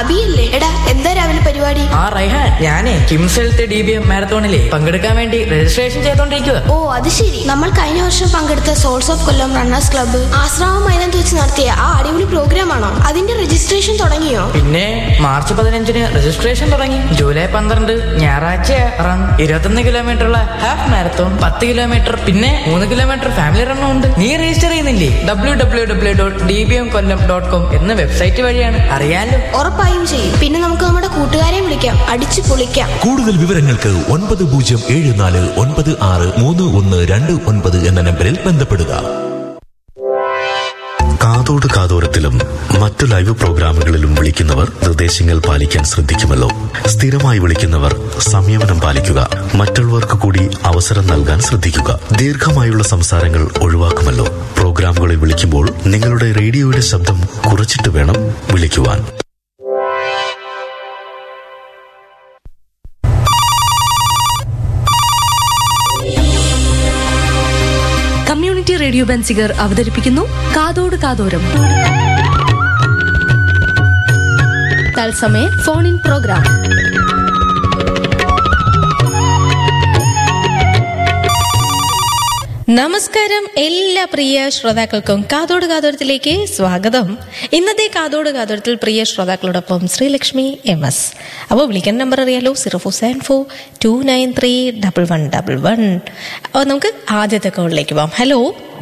അബിയല്ലേ എടാ എന്താ രാവിലെ പരിപാടി ആ റൈഹാൻ ഞാനേ KIMS health D B M മാരത്തോണിലെ പങ്കെടുക്കാൻ വേണ്ടി രജിസ്ട്രേഷൻ ചെയ്തോണ്ടിരിക്കുക ഓ അത് ശരി നമ്മൾ കഴിഞ്ഞ വർഷം പങ്കെടുത്ത soles of Kollam runners club Ashramam മൈനത്ത് വെച്ച് നടത്തിയ ആ അടിപൊളി പ്രോഗ്രാം ആണോ അതിന്റെ രജിസ്ട്രേഷൻ തുടങ്ങിയോ പിന്നെ മാർച്ച് പതിനഞ്ചിന് രജിസ്ട്രേഷൻ തുടങ്ങി ജൂലൈ പന്ത്രണ്ട് ഞായറാഴ്ച റൺ ഇരുപത്തൊന്ന് കിലോമീറ്റർ ഉള്ള ഹാഫ് മാരത്തോൺ പത്ത് കിലോമീറ്റർ പിന്നെ മൂന്ന് കിലോമീറ്റർ ഫാമിലി റണ്ണും ഉണ്ട് നീ രജിസ്റ്റർ ചെയ്യുന്നില്ലേ W W W dot D B M Kollam dot com എന്ന വെബ്സൈറ്റ് വഴിയാണ് അറിയാലോ ഉറപ്പായും ചെയ്യും പിന്നെ നമുക്ക് നമ്മുടെ കൂട്ടുകാരെ വിളിക്കാം അടിച്ചു പൊളിക്കാം കൂടുതൽ വിവരങ്ങൾക്ക് ഒൻപത് പൂജ്യം ഏഴ് നാല് ഒൻപത് ആറ് മൂന്ന് ഒന്ന് രണ്ട് ഒൻപത് എന്ന നമ്പറിൽ ബന്ധപ്പെടുക കാതോട് കാതോരത്തിലും മറ്റു ലൈവ് പ്രോഗ്രാമുകളിലും വിളിക്കുന്നവർ നിർദ്ദേശങ്ങൾ പാലിക്കാൻ ശ്രദ്ധിക്കുമല്ലോ സ്ഥിരമായി വിളിക്കുന്നവർ സംയമനം പാലിക്കുക മറ്റുള്ളവർക്ക് കൂടി അവസരം നൽകാൻ ശ്രദ്ധിക്കുക ദീർഘമായുള്ള സംസാരങ്ങൾ ഒഴിവാക്കുമല്ലോ പ്രോഗ്രാമുകളിൽ വിളിക്കുമ്പോൾ നിങ്ങളുടെ റേഡിയോയുടെ ശബ്ദം കുറച്ചിട്ട് വേണം വിളിക്കുവാൻ കമ്മ്യൂണിറ്റി റേഡിയോ ബൻസിഗർ അവതരിപ്പിക്കുന്നു കാതോട് കാതോരം തത്സമയ ഫോൺ ഇൻ പ്രോഗ്രാം നമസ്കാരം എല്ലാ പ്രിയ ശ്രോതാക്കൾക്കും കാതോട് കാതോരത്തിലേക്ക് സ്വാഗതം ഇന്നത്തെ കാതോട് കാതോരത്തിൽ പ്രിയ ശ്രോതാക്കളോടൊപ്പം ശ്രീലക്ഷ്മി എം എസ് അപ്പോൾ വിളിക്കാൻ നമ്പർ അറിയാലോ zero four seven four two nine three double one double one അപ്പോൾ നമുക്ക് ആദ്യത്തെ കോളിലേക്ക് പോവാം ഹലോ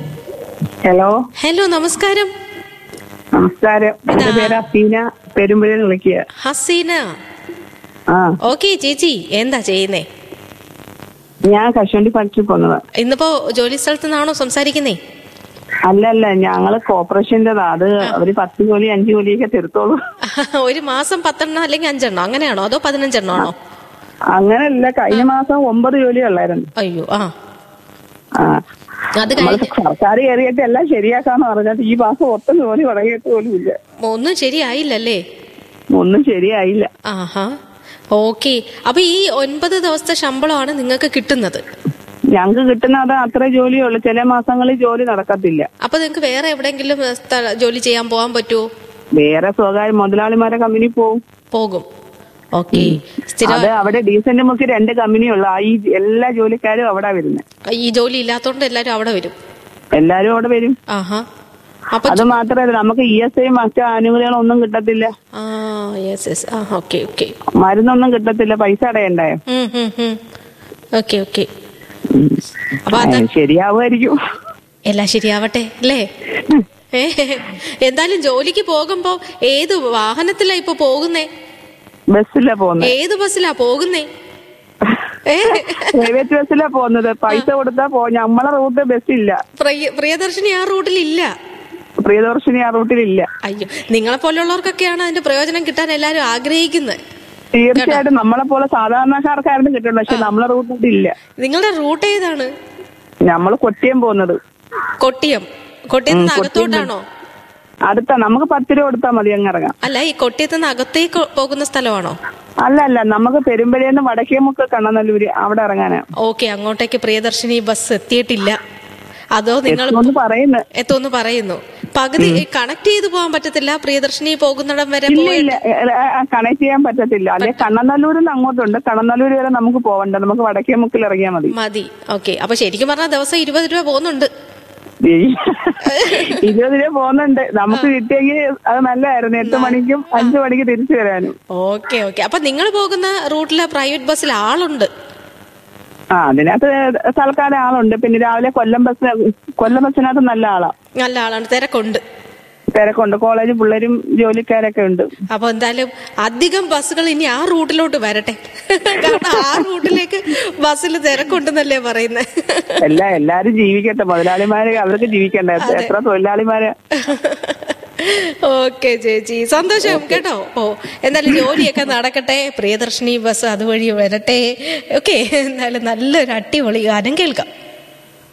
ഹലോ ഹലോ നമസ്കാരം നമസ്കാരം എന്റെ പേര് അസീന പെരുമ്പഴയിൽ വിളിക്കുക ഹസീന ആ ഓക്കെ ചേച്ചി എന്താ ചെയ്യുന്നേ ഞാൻ കശുവണ്ടി പഠിച്ചു പോന്നതാ ഇന്നിപ്പോ ജോലി സ്ഥലത്ത് നിന്നാണോ സംസാരിക്കുന്നേ അല്ല അല്ല ഞങ്ങള് കോർപ്പറേഷന്റെതാ അത് അവര് പത്ത് ജോലി അഞ്ച് ജോലിയൊക്കെ തീർത്തോളൂ ഒരു മാസം പത്തെണ്ണം അല്ലെങ്കിൽ അഞ്ചെണ്ണം അങ്ങനെയാണോ അതോ പതിനഞ്ചെണ്ണം ആണോ അങ്ങനെയല്ല കഴിഞ്ഞ മാസം ഒമ്പത് ജോലി ഉള്ളായിരുന്നു അയ്യോ ആ ആ അത് നമ്മള് കഴിഞ്ഞ് സർക്കാർ കയറിയിട്ട് എല്ലാം ശരിയാക്കാന്ന് പറഞ്ഞിട്ട് ഈ മാസം ഒട്ടും ജോലി തുടങ്ങിയിട്ട് പോലും ഇല്ല ഒന്നും ശരിയായില്ലല്ലേ ഒന്നും ശരിയായില്ല ആഹാ ഓക്കെ അപ്പൊ ഈ ഒൻപത് ദിവസത്തെ ശമ്പളമാണ് നിങ്ങൾക്ക് കിട്ടുന്നത് ഞങ്ങക്ക് കിട്ടുന്ന അത് അത്ര ജോലിയേ ഉള്ളൂ ചില മാസങ്ങളിൽ ജോലി നടക്കത്തില്ല അപ്പൊ നിങ്ങൾക്ക് വേറെ എവിടെയെങ്കിലും സ്ഥല- ജോലി ചെയ്യാൻ പോകാൻ പറ്റുമോ വേറെ സ്വകാര്യ മുതലാളിമാരെ കമ്പനി പോവും പോകും ഓക്കെ സ്ഥിര അത് അവിടെ ഡീസന്റ് മുക്കി രണ്ട് കമ്പനിയുള്ള ആ ഈ എല്ലാ ജോലിക്കാരും അവിടെ വരുന്നത് ഈ ജോലി ഇല്ലാത്തോണ്ട് എല്ലാരും അവിടെ വരും എല്ലാരും അവിടെ വരും ആഹാ അപ്പൊ അത് മാത്രമല്ല നമുക്ക് ഇ എസ് ഐ മറ്റു ആനുകൂല്യങ്ങളൊന്നും കിട്ടത്തില്ല ആ യെസ് യെസ് ആ ഓക്കെ ഓക്കെ മരുന്നൊന്നും കിട്ടത്തില്ല പൈസ അടയണ്ടേ ഓക്കെ ഓക്കെ അപ്പൊ അത് ഏ, ശരിയാവുമായിരിക്കും എല്ലാം ശരിയാവട്ടെ അല്ലേ ഏ, എന്തായാലും ജോലിക്ക് പോകുമ്പോ ഏത് വാഹനത്തിലാ ഇപ്പൊ പോകുന്നേ ബസ്സിലാ പോകുന്നത് ഏത് ബസ്സിലാ പോകുന്നേ ഏ, പ്രൈവറ്റ് ബസ്സിലാ പോകുന്നത് പൈസ കൊടുത്താ പോ നമ്മളെ റൂട്ട് ബസ്സില്ല പ്രിയ- പ്രിയദർശിനി ആ റൂട്ടിൽ ഇല്ല പ്രിയദർശിനി ആ റൂട്ടിലില്ല അയ്യോ നിങ്ങളെ പോലുള്ളവർക്കൊക്കെയാണ് അതിന്റെ പ്രയോജനം കിട്ടാൻ എല്ലാരും ആഗ്രഹിക്കുന്നത് തീർച്ചയായിട്ടും നമ്മളെ പോലെ സാധാരണക്കാർക്കായിരുന്നു കിട്ടുള്ളൂ പക്ഷെ നമ്മളെ റൂട്ടിലില്ല നിങ്ങളുടെ റൂട്ട് ഏതാണ് നമ്മൾ കൊട്ടിയം പോകുന്നത് കൊട്ടിയം കൊട്ടിയത്ത് നിന്ന് അകത്തോട്ടാണോ അടുത്ത നമുക്ക് പത്ത് രൂപ കൊടുത്താൽ മതി അങ്ങ് ഇറങ്ങാം അല്ല ഈ കൊട്ടിയത്ത് നിന്ന് അകത്തേക്ക് പോകുന്ന സ്ഥലമാണോ അല്ല അല്ല നമുക്ക് പെരുമ്പഴേന്ന് വടക്കേമുക്ക് കണ്ണനല്ലൂര് അവിടെ ഇറങ്ങാനാ ഓക്കെ അങ്ങോട്ടേക്ക് പ്രിയദർശിനി ബസ് എത്തിയിട്ടില്ല അതോ നിങ്ങൾ ഒന്ന് പറയുന്നു എത്തുമെന്ന് പറയുന്നു പകുതി കണക്ട് ചെയ്ത് പോകാൻ പറ്റത്തില്ല പ്രിയദർശിനി പോകുന്നിടം വരെ ഇല്ല പോയി ഇല്ല കണക്ട് ചെയ്യാൻ പറ്റത്തില്ല അല്ലെ കണ്ണനല്ലൂരിൽ നിന്ന് അങ്ങോട്ടുണ്ട് കണ്ണനല്ലൂർ വരെ നമുക്ക് പോവണ്ട നമുക്ക് വടക്കേമുക്കിൽ ഇറങ്ങിയാൽ മതി മതി ഓക്കെ അപ്പൊ ശരിക്കും പറഞ്ഞാൽ ദിവസം ഇരുപത് രൂപ പോകുന്നുണ്ട് ഇരുപത് രൂപ പോകുന്നുണ്ട് നമുക്ക് കിട്ടിയെങ്കിൽ അത് നല്ലതായിരുന്നു എട്ട് മണിക്കും അഞ്ചു മണിക്ക് തിരിച്ചു വരാനും ഓക്കെ ഓക്കെ അപ്പൊ നിങ്ങൾ പോകുന്ന റൂട്ടിലെ പ്രൈവറ്റ് ബസ്സിൽ ആളുണ്ട് ആ അതിനകത്ത് തൽക്കാലം ആളുണ്ട് പിന്നെ രാവിലെ കൊല്ലം ബസ് കൊല്ലം ബസ്സിനകത്ത് നല്ല ആളാ നല്ല ആളാണ് തിരക്കുണ്ട് തിരക്കുണ്ട് കോളേജ് പിള്ളേരും ജോലിക്കാരൊക്കെ ഉണ്ട് അപ്പൊ എന്തായാലും അധികം ബസ്സുകൾ ഇനി ആ റൂട്ടിലോട്ട് വരട്ടെ കാരണം ആ റൂട്ടിലേക്ക് ബസ്സിൽ തിരക്കുണ്ടെന്നല്ലേ പറയുന്നത് എല്ലാ എല്ലാരും ജീവിക്കട്ടെ മുതലാളിമാര് അവർക്ക് ജീവിക്കണ്ടേ എത്ര തൊഴിലാളിമാര് ഓക്കെ ചേച്ചി സന്തോഷം കേട്ടോ ഓ എന്തായാലും ജോലിയൊക്കെ നടക്കട്ടെ പ്രിയദർശിനി ബസ് അതുവഴി വരട്ടെ ഓക്കെ എന്തായാലും നല്ലൊരു അടിപൊളി ഗാനം കേൾക്കാം